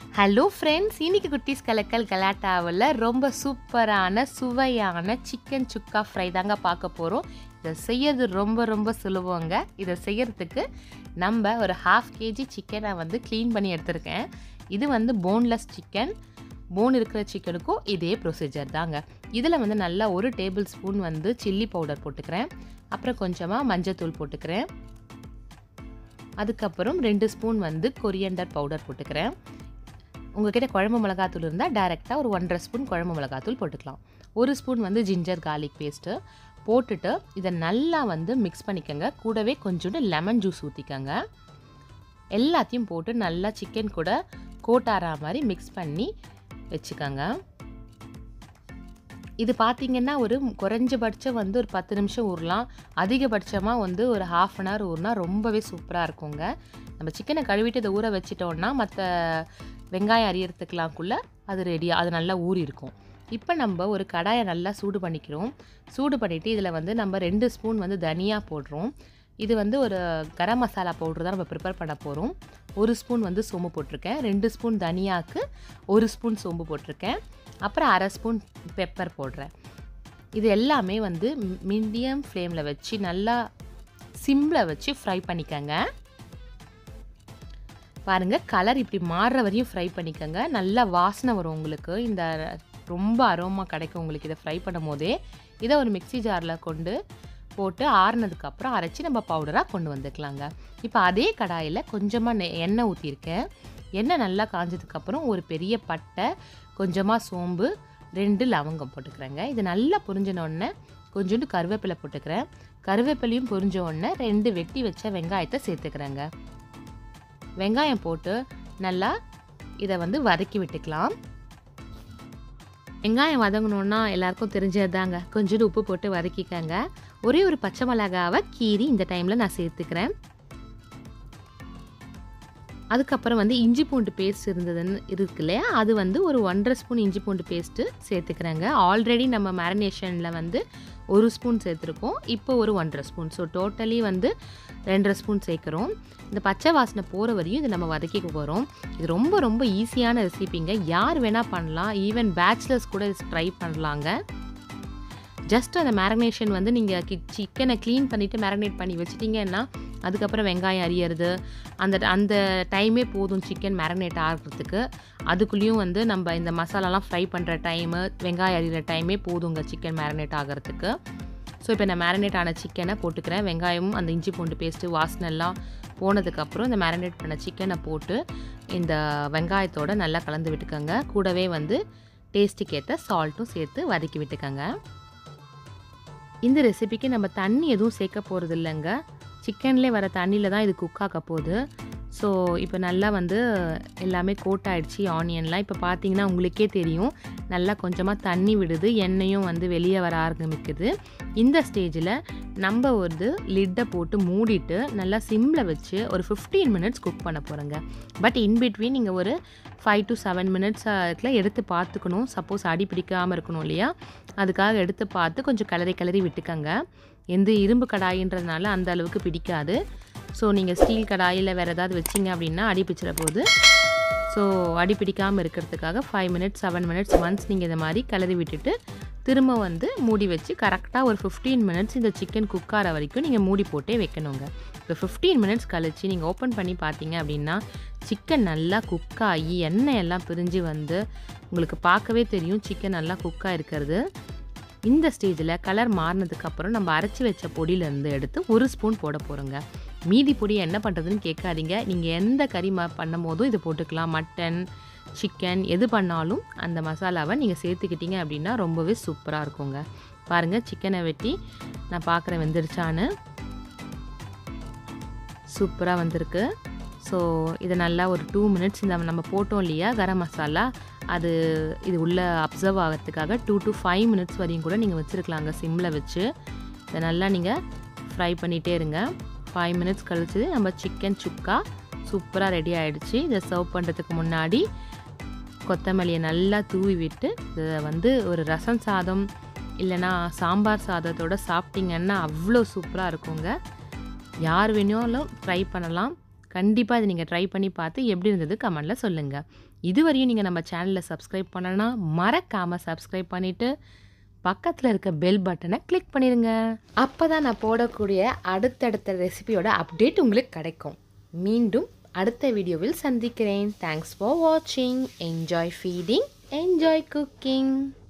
hello friends இன்னைக்கு குட்டீஸ் கலக்கல் கலாட்டாவில் ரொம்ப சூப்பரான சுவையான சிக்கன் சுக்கா ஃப்ரை தாங்க பார்க்க போகிறோம் இதை செய்யறது ரொம்ப ரொம்ப சுலபங்க இதை செய்யறதுக்கு நம்ம ஒரு ஹாஃப் கேஜி சிக்கனை வந்து க்ளீன் பண்ணி எடுத்திருக்கேன் இது வந்து போன்லெஸ் சிக்கன் போன் இருக்கிற சிக்கனுக்கும் இதே ப்ரொசீஜர் தாங்க இதில் வந்து நல்லா ஒரு டேபிள் ஸ்பூன் வந்து சில்லி பவுடர் போட்டுக்கிறேன் அப்புறம் கொஞ்சமாக மஞ்சத்தூள் போட்டுக்கிறேன் அதுக்கப்புறம் ரெண்டு ஸ்பூன் வந்து கொரியண்டர் பவுடர் போட்டுக்கிறேன் உங்ககிட்ட குழம்பு மிளகாத்தூள் இருந்தால் டைரெக்டாக ஒரு ஒன்றரை ஸ்பூன் குழம்பு மிளகாத்தூள் போட்டுக்கலாம் ஒரு ஸ்பூன் வந்து ஜிஞ்சர் கார்லிக் பேஸ்ட்டு போட்டுட்டு இதை நல்லா வந்து மிக்ஸ் பண்ணிக்கோங்க கூடவே கொஞ்சோண்டு லெமன் ஜூஸ் ஊற்றிக்கோங்க எல்லாத்தையும் போட்டு நல்லா சிக்கன் கூட கோட்டாரா மாதிரி மிக்ஸ் பண்ணி வச்சுக்கோங்க இது பார்த்தீங்கன்னா ஒரு குறைஞ்சபட்சம் வந்து ஒரு பத்து நிமிஷம் ஊறலாம் அதிகபட்சமாக வந்து ஒரு ஹாஃப் அன் ஹவர் ஊறினா ரொம்பவே சூப்பராக இருக்குங்க நம்ம சிக்கனை கழுவிட்டு இதை ஊற வச்சிட்டோம்னா மற்ற வெங்காயம் அரியறதுக்கலாம்குள்ளே அது ரெடியாக அது நல்லா ஊறி இருக்கும் இப்போ நம்ம ஒரு கடாயை நல்லா சூடு பண்ணிக்கிறோம் சூடு பண்ணிவிட்டு இதில் வந்து நம்ம ரெண்டு ஸ்பூன் வந்து தனியா போடுறோம் இது வந்து ஒரு கரம் மசாலா பவுட்ரு தான் நம்ம ப்ரிப்பேர் பண்ண போகிறோம் ஒரு ஸ்பூன் வந்து சோம்பு போட்டிருக்கேன் ரெண்டு ஸ்பூன் தனியாக்கு ஒரு ஸ்பூன் சோம்பு போட்டிருக்கேன் அப்புறம் அரை ஸ்பூன் பெப்பர் போடுறேன் இது எல்லாமே வந்து மீடியம் ஃப்ளேமில் வச்சு நல்லா சிம்மில் வச்சு ஃப்ரை பண்ணிக்கங்க பாருங்கள் கலர் இப்படி மாறுற வரையும் ஃப்ரை பண்ணிக்கோங்க நல்லா வாசனை வரும் உங்களுக்கு இந்த ரொம்ப அரோமா கிடைக்கும் உங்களுக்கு இதை ஃப்ரை பண்ணும் போதே இதை ஒரு மிக்சி ஜாரில் கொண்டு போட்டு ஆறுனதுக்கப்புறம் அரைச்சி நம்ம பவுடராக கொண்டு வந்துக்கலாங்க இப்போ அதே கடாயில் கொஞ்சமாக நெ எண்ணெய் ஊற்றிருக்கேன் எண்ணெய் நல்லா காஞ்சதுக்கப்புறம் ஒரு பெரிய பட்டை கொஞ்சமாக சோம்பு ரெண்டு லவங்கம் போட்டுக்கிறேங்க இது நல்லா புரிஞ்சினோடனே கொஞ்சோண்டு கருவேப்பிலை போட்டுக்கிறேன் கருவேப்பிலையும் புரிஞ்ச உடனே ரெண்டு வெட்டி வச்ச வெங்காயத்தை சேர்த்துக்கிறேங்க வெங்காயம் போட்டு நல்லா இதை வந்து வதக்கி விட்டுக்கலாம் வெங்காயம் வதங்கணுன்னா எல்லாருக்கும் தெரிஞ்சது தாங்க கொஞ்சோண்டு உப்பு போட்டு வதக்கிக்கங்க ஒரே ஒரு பச்சை மிளகாவை கீரி இந்த டைமில் நான் சேர்த்துக்கிறேன் அதுக்கப்புறம் வந்து இஞ்சி பூண்டு பேஸ்ட் இருந்ததுன்னு இருக்கு இல்லையா அது வந்து ஒரு ஒன்றரை ஸ்பூன் இஞ்சி பூண்டு பேஸ்ட்டு சேர்த்துக்கிறேங்க ஆல்ரெடி நம்ம மேரினேஷனில் வந்து ஒரு ஸ்பூன் சேர்த்துருக்கோம் இப்போ ஒரு ஒன்றரை ஸ்பூன் ஸோ டோட்டலி வந்து ரெண்டரை ஸ்பூன் சேர்க்குறோம் இந்த பச்சை வாசனை போகிற வரையும் இது நம்ம வதக்கிக்க போகிறோம் இது ரொம்ப ரொம்ப ஈஸியான ரெசிபிங்க யார் வேணால் பண்ணலாம் ஈவன் பேச்சுலர்ஸ் கூட ட்ரை பண்ணலாங்க ஜஸ்ட் அந்த மேரினேஷன் வந்து நீங்கள் கி சிக்கனை க்ளீன் பண்ணிவிட்டு மேரினேட் பண்ணி வச்சிட்டிங்கன்னா அதுக்கப்புறம் வெங்காயம் அரியறது அந்த அந்த டைமே போதும் சிக்கன் மேரினேட் ஆகிறதுக்கு அதுக்குள்ளேயும் வந்து நம்ம இந்த மசாலாலாம் ஃப்ரை பண்ணுற டைமு வெங்காயம் அரியிற டைமே போதுங்க சிக்கன் மேரினேட் ஆகிறதுக்கு ஸோ இப்போ நான் மேரினேட் ஆன சிக்கனை போட்டுக்கிறேன் வெங்காயமும் அந்த இஞ்சி பூண்டு பேஸ்ட்டு வாசனைலாம் போனதுக்கப்புறம் இந்த மேரினேட் பண்ண சிக்கனை போட்டு இந்த வெங்காயத்தோடு நல்லா கலந்து விட்டுக்கோங்க கூடவே வந்து டேஸ்ட்டுக்கு ஏற்ற சால்ட்டும் சேர்த்து வதக்கி விட்டுக்கோங்க இந்த ரெசிபிக்கு நம்ம தண்ணி எதுவும் சேர்க்க போகிறது இல்லைங்க சிக்கன்லேயே வர தண்ணியில் தான் இது குக் ஆக போகுது ஸோ இப்போ நல்லா வந்து எல்லாமே கோட் ஆகிடுச்சு ஆனியன்லாம் இப்போ பார்த்தீங்கன்னா உங்களுக்கே தெரியும் நல்லா கொஞ்சமாக தண்ணி விடுது எண்ணெயும் வந்து வெளியே வர ஆரம்பிக்குது இந்த ஸ்டேஜில் நம்ம ஒரு லிட்டை போட்டு மூடிட்டு நல்லா சிம்மில் வச்சு ஒரு ஃபிஃப்டீன் மினிட்ஸ் குக் பண்ண போகிறோங்க பட் இன்பிட்வீன் நீங்கள் ஒரு ஃபைவ் டு செவன் மினிட்ஸ் அதுக்குள்ள எடுத்து பார்த்துக்கணும் சப்போஸ் அடி பிடிக்காமல் இருக்கணும் இல்லையா அதுக்காக எடுத்து பார்த்து கொஞ்சம் கிளறி கிளறி விட்டுக்கங்க எந்த இரும்பு கடாயின்றதுனால அந்த அளவுக்கு பிடிக்காது ஸோ நீங்கள் ஸ்டீல் கடாயில் வேறு ஏதாவது வச்சிங்க அப்படின்னா அடி பிச்சிட போகுது ஸோ அடி பிடிக்காமல் இருக்கிறதுக்காக five minutes seven minutes once நீங்கள் இந்த மாதிரி கிளறி விட்டுட்டு திரும்ப வந்து மூடி வச்சு கரெக்டாக ஒரு ஃபிஃப்டீன் மினிட்ஸ் இந்த சிக்கன் குக் ஆகிற வரைக்கும் நீங்கள் மூடி போட்டே வைக்கணுங்க இப்போ ஃபிஃப்டீன் மினிட்ஸ் கழித்து நீங்கள் ஓப்பன் பண்ணி பார்த்தீங்க அப்படின்னா சிக்கன் நல்லா குக் ஆகி எண்ணெய் எல்லாம் பிரிஞ்சு வந்து உங்களுக்கு பார்க்கவே தெரியும் சிக்கன் நல்லா குக்காக இருக்கிறது இந்த ஸ்டேஜில் கலர் மாறினதுக்கப்புறம் நம்ம அரைச்சி வச்ச பொடியிலேருந்து எடுத்து ஒரு ஸ்பூன் போட போகிறோங்க மீதி பொடி என்ன பண்ணுறதுன்னு கேட்காதீங்க நீங்கள் எந்த கறி ம பண்ணும் போதும் இது போட்டுக்கலாம் மட்டன் சிக்கன் எது பண்ணாலும் அந்த மசாலாவை நீங்கள் சேர்த்துக்கிட்டீங்க அப்படின்னா ரொம்பவே சூப்பராக இருக்குங்க பாருங்கள் சிக்கனை வெட்டி நான் பார்க்குறேன் வெந்துருச்சான்னு சூப்பராக வந்திருக்கு ஸோ இதை நல்லா ஒரு டூ மினிட்ஸ் இந்த நம்ம போட்டோம் இல்லையா கரம் மசாலா அது இது உள்ளே அப்சர்வ் ஆகிறதுக்காக டூ டு ஃபைவ் மினிட்ஸ் வரையும் கூட நீங்கள் வச்சுருக்கலாங்க சிம்மில் வச்சு இதை நல்லா நீங்கள் ஃப்ரை பண்ணிகிட்டே இருங்க ஃபைவ் மினிட்ஸ் கழிச்சு நம்ம சிக்கன் சுக்கா சூப்பராக ரெடி ஆகிடுச்சு இதை சர்வ் பண்ணுறதுக்கு முன்னாடி கொத்தமல்லியை நல்லா தூவி விட்டு இதை வந்து ஒரு ரசம் சாதம் இல்லைனா சாம்பார் சாதத்தோடு சாப்பிட்டிங்கன்னா அவ்வளோ சூப்பராக இருக்குங்க யார் வேணாலும் ட்ரை பண்ணலாம் கண்டிப்பாக இதை நீங்கள் ட்ரை பண்ணி பார்த்து எப்படி இருந்தது கமெண்டில் சொல்லுங்கள் இதுவரையும் நீங்கள் நம்ம சேனலில் சப்ஸ்கிரைப் பண்ணனா மறக்காமல் சப்ஸ்கிரைப் பண்ணிவிட்டு பக்கத்தில் இருக்க பெல் பட்டனை கிளிக் பண்ணிடுங்க அப்போ தான் நான் போடக்கூடிய அடுத்தடுத்த ரெசிபியோட அப்டேட் உங்களுக்கு கிடைக்கும் மீண்டும் அடுத்த வீடியோவில் சந்திக்கிறேன் தேங்க்ஸ் ஃபார் வாட்சிங் என்ஜாய் ஃபீடிங் என்ஜாய் குக்கிங்